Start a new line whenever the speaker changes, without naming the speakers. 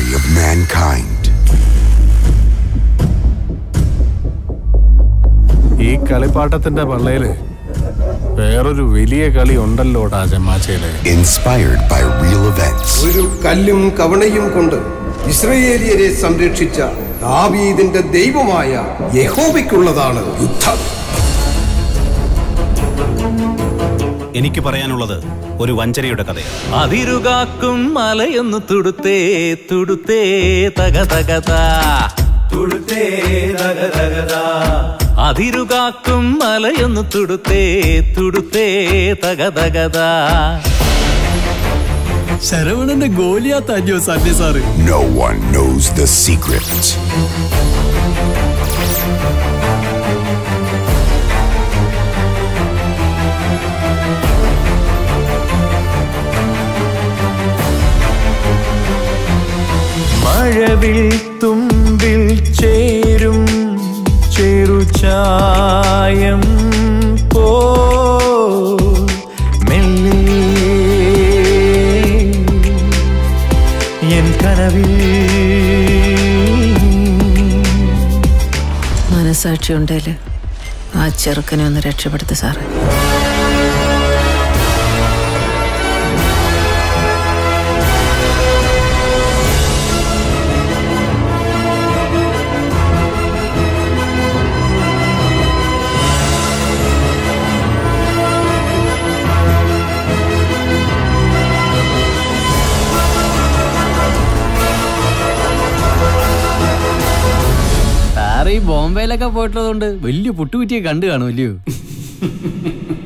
history of mankind.
ഈ കളിപ്പാട്ടത്തിന്റെ പള്ളയില് വേറൊരു വലിയ കളി ഉണ്ടല്ലോടാ ജമാച്ചയില്
Inspired by real events.
ഒരു കല്ലും കവണയും കൊണ്ട് ഇസ്രയേലിയരെ സംരക്ഷിച്ച ദാവീദിന്റെ ദൈവമായ യഹോവയ്ക്കുള്ളതാണ് യുദ്ധം
എനിക്ക് പറയാനുള്ളത് ഒരു വഞ്ചനയുടെ കഥയാണ്
അതിരുകാക്കും മലയൊന്ന് തുടുത്തേ തുടുത്തേ തക തകതാ തുടുത്തേ തക തകതാ അതിരുകാക്കും മലയൊന്ന് തുടുത്തേ തുടുത്തേ തക തകതാ
ശരവണന്റെ ഗോലിയാത്തല്ലോ Sandhya sir
No one knows the secret.
മഴവിൽ തുമ്പിൽ ചേരും ചെറുചായം പോ മെല്ലെ എൻ കനവിൽ
മനസാക്ഷി ഉണ്ടേല് ആ ചെറുക്കനെ ഒന്ന് രക്ഷപ്പെടുത്തു സാറേ
സാറ് ഈ ബോംബെയിലൊക്കെ പോയിട്ടുള്ളതുകൊണ്ട് വലിയ പുട്ടുകുറ്റിയെ കണ്ടു കാണും അല്ലയോ